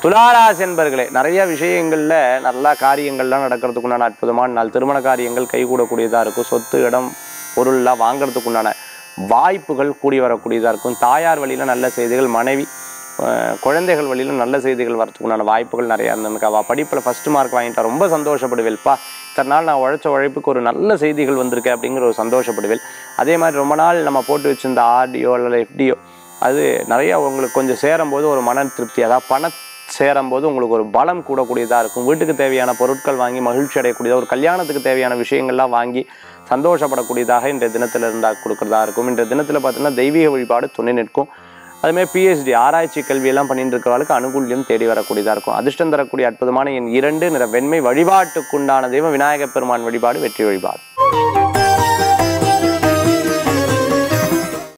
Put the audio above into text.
துளாராசி என்பர்களே நிறைய விஷயங்களில் நல்லா காரியங்கள்லாம் நடக்கிறதுக்குண்டான அற்புதமான நாள் திருமண காரியங்கள் கைகூடக்கூடியதாக இருக்கும் சொத்து இடம் பொருள்லாம் வாங்குறதுக்குண்டான வாய்ப்புகள் கூடி வரக்கூடியதாக இருக்கும் தாயார் வழியில் நல்ல செய்திகள் மனைவி அஹ், குழந்தைகள் வழியில் நல்ல செய்திகள் வரதுக்குண்டான வாய்ப்புகள் நிறையா இருந்திருக்கு அவள் படிப்பில் ஃபஸ்ட் மார்க் வாங்கிட்டா ரொம்ப சந்தோஷப்படுவேல்ப்பா இத்தனை நாள் நான் உழைச்ச உழைப்புக்கு ஒரு நல்ல செய்திகள் வந்திருக்கு அப்படிங்கிற ஒரு சந்தோஷப்படுவேன் அதே மாதிரி ரொம்ப நாள் நம்ம போட்டு வச்சிருந்த ஆர்டியோ அல்லது எஃப்டியோ அது நிறைய உங்களுக்கு கொஞ்சம் சேரும்போது ஒரு மன திருப்தி அதாவது பண சேரும்போது உங்களுக்கு ஒரு பலம் கூடக்கூடியதாக இருக்கும் வீட்டுக்கு தேவையான பொருட்கள் வாங்கி மகிழ்ச்சி அடையக்கூடியதாக ஒரு கல்யாணத்துக்கு தேவையான விஷயங்கள்லாம் வாங்கி சந்தோஷப்படக்கூடியதாக இன்றைய தினத்தில் இருந்தால் கொடுக்குறதா இருக்கும் இன்றைய தினத்தில் பார்த்தீங்கன்னா தெய்வீக வழிபாடு துணை நிற்கும் அதுமாதிரி பிஹெச்டி ஆராய்ச்சி கல்வியெல்லாம் பண்ணிட்டு இருக்கிறவர்களுக்கு அனுகூல்யம் தேடி வரக்கூடியதாக இருக்கும் அதிர்ஷ்டம் தரக்கூடிய அற்புதமான என் இரண்டு நிற வெண்மை வழிபாட்டுக்குண்டான தெய்வம் விநாயகப் பெருமான் வழிபாடு வெற்றி வழிபாடு